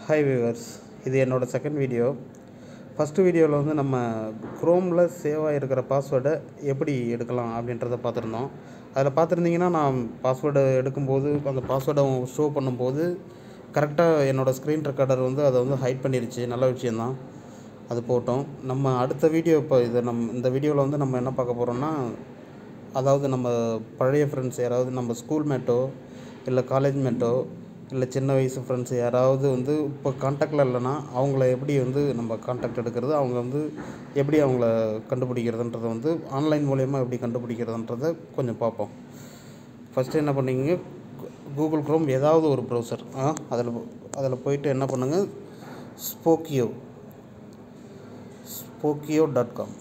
hi viewers இது என்னோட second video first வீடியோவில் வந்து நம்ம க்ரோமில் சேவ் ஆகிருக்கிற பாஸ்வேர்டை எப்படி எடுக்கலாம் அப்படின்றத பார்த்துருந்தோம் அதில் பார்த்துருந்தீங்கன்னா நான் பாஸ்வேர்டை எடுக்கும்போது அந்த பாஸ்வேர்டை ஷோ பண்ணும்போது கரெக்டாக என்னோடய ஸ்க்ரீன் ரெக்கார்டர் வந்து அதை வந்து ஹைட் பண்ணிருச்சு நல்ல விஷயந்தான் அது போட்டோம் நம்ம அடுத்த வீடியோ இப்போ இதை நம் இந்த வீடியோவில் வந்து நம்ம என்ன பார்க்க போகிறோம்னா அதாவது நம்ம பழைய ஃப்ரெண்ட்ஸ் யாராவது நம்ம ஸ்கூல் மேட்டோ இல்லை காலேஜ் மேட்டோ இல்லை சின்ன வயசு ஃப்ரெண்ட்ஸ் யாராவது வந்து இப்போ காண்டாக்டில் இல்லைன்னா அவங்கள எப்படி வந்து நம்ம காண்டாக்ட் எடுக்கிறது அவங்க வந்து எப்படி அவங்கள கண்டுபிடிக்கிறதுன்றத வந்து ஆன்லைன் மூலயமா எப்படி கண்டுபிடிக்கிறதுன்றத கொஞ்சம் பார்ப்போம் ஃபஸ்ட்டு என்ன பண்ணீங்க கூகுள் க்ரோம் ஏதாவது ஒரு ப்ரௌசர் ஆ அதில் அதில் போயிட்டு என்ன பண்ணுங்கள் Spokeo Spokeo dot com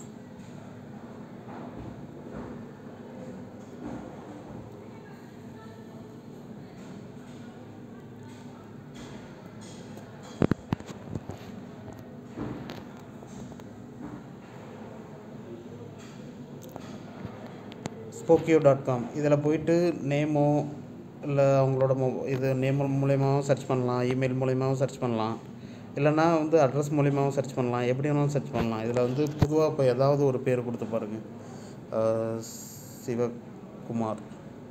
Spokeo dot com இதில் போயிட்டு நேமோ இல்லை அவங்களோட மொ இது நேம் மூலயமாவும் சர்ச் பண்ணலாம் இமெயில் மூலயமாவும் சர்ச் பண்ணலாம் இல்லைன்னா வந்து அட்ரஸ் மூலியமாகவும் சர்ச் பண்ணலாம் எப்படி வேணாலும் சர்ச் பண்ணலாம் இதில் வந்து பொதுவாக இப்போ ஏதாவது ஒரு பேர் கொடுத்து பாருங்கள் அஹ், சிவகுமார்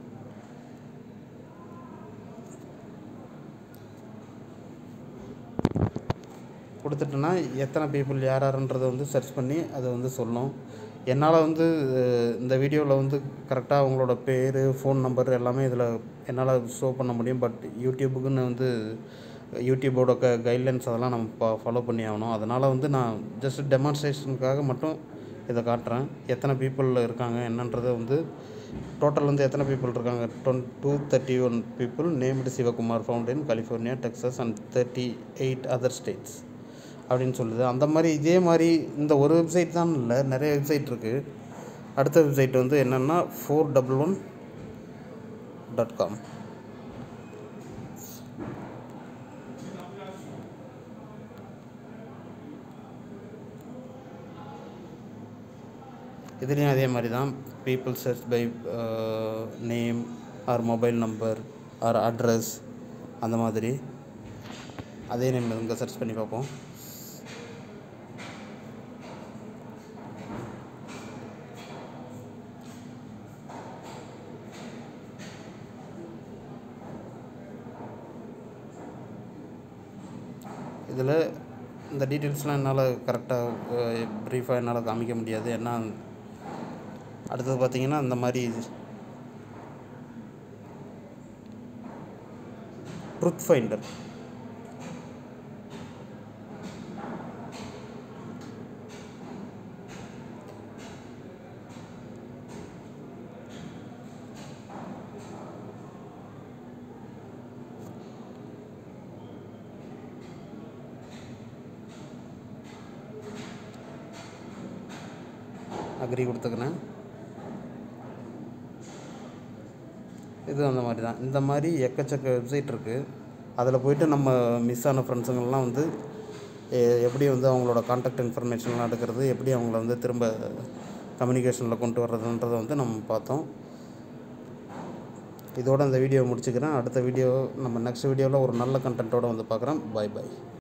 கொடுத்துட்டேன்னா எத்தனை பீப்புள் யார் யாருன்றதை வந்து சர்ச் பண்ணி அதை வந்து சொல்லும் என்னால் வந்து அஹ், இந்த வீடியோவில் வந்து கரெக்டாக அவங்களோட பேர் ஃபோன் நம்பர் எல்லாமே இதில் என்னால் ஷோ பண்ண முடியும் பட் யூடியூபுக்குன்னு வந்து யூடியூபோட க கைட்லைன்ஸ் அதெல்லாம் நம்ம ஃபாலோ பண்ணி ஆகணும் அதனால் வந்து நான் ஜஸ்ட் டெமான்ஸ்ட்ரேஷனுக்காக மட்டும் இதை காட்டுறேன் எத்தனை பீப்புள் இருக்காங்க என்னன்றதை வந்து டோட்டல் வந்து எத்தனை பீப்புள் இருக்காங்க டொன் two thirty one people named Sivakumar found in California Texas and thirty eight other states அப்படின்னு சொல்லுது அந்த மாதிரி இதே மாதிரி இந்த ஒரு வெப்சைட் தான் இல்லை நிறைய வெப்சைட் இருக்குது அடுத்த வெப்சைட் வந்து என்னென்னா four double one dot com இதுலேயும் அதே மாதிரி தான் people search by name or mobile number or address அந்த மாதிரி அதே நேம் இங்கே சர்ச் பண்ணி பார்ப்போம் இதில் இந்த டீட்டெயில்ஸ்லாம் என்னால் கரெக்டாக ப்ரீஃபாக என்னால் காமிக்க முடியாது ஏன்னா அடுத்தது பார்த்தீங்கன்னா இந்த மாதிரி ட்ருத் ஃபைண்டர் அக்ரி கொடுத்துக்கிறேன் இது அந்த மாதிரி தான் இந்த மாதிரி எக்கச்சக்க வெப்சைட் இருக்குது அதில் போயிட்டு நம்ம மிஸ் ஆன ஃப்ரெண்ட்ஸுங்கள்லாம் வந்து எ- எப்படி வந்து அவங்களோட காண்டாக்ட் இன்ஃபர்மேஷன்லாம் எடுக்கிறது எப்படி அவங்கள வந்து திரும்ப கம்யூனிகேஷனில் கொண்டு வர்றதுன்றதை வந்து நம்ம பார்த்தோம் இதோட இந்த வீடியோ முடிச்சுக்கிறேன் அடுத்த வீடியோ நம்ம நெக்ஸ்ட் வீடியோவில் ஒரு நல்ல கண்டென்ட்டோடு வந்து பார்க்குறேன் பை பை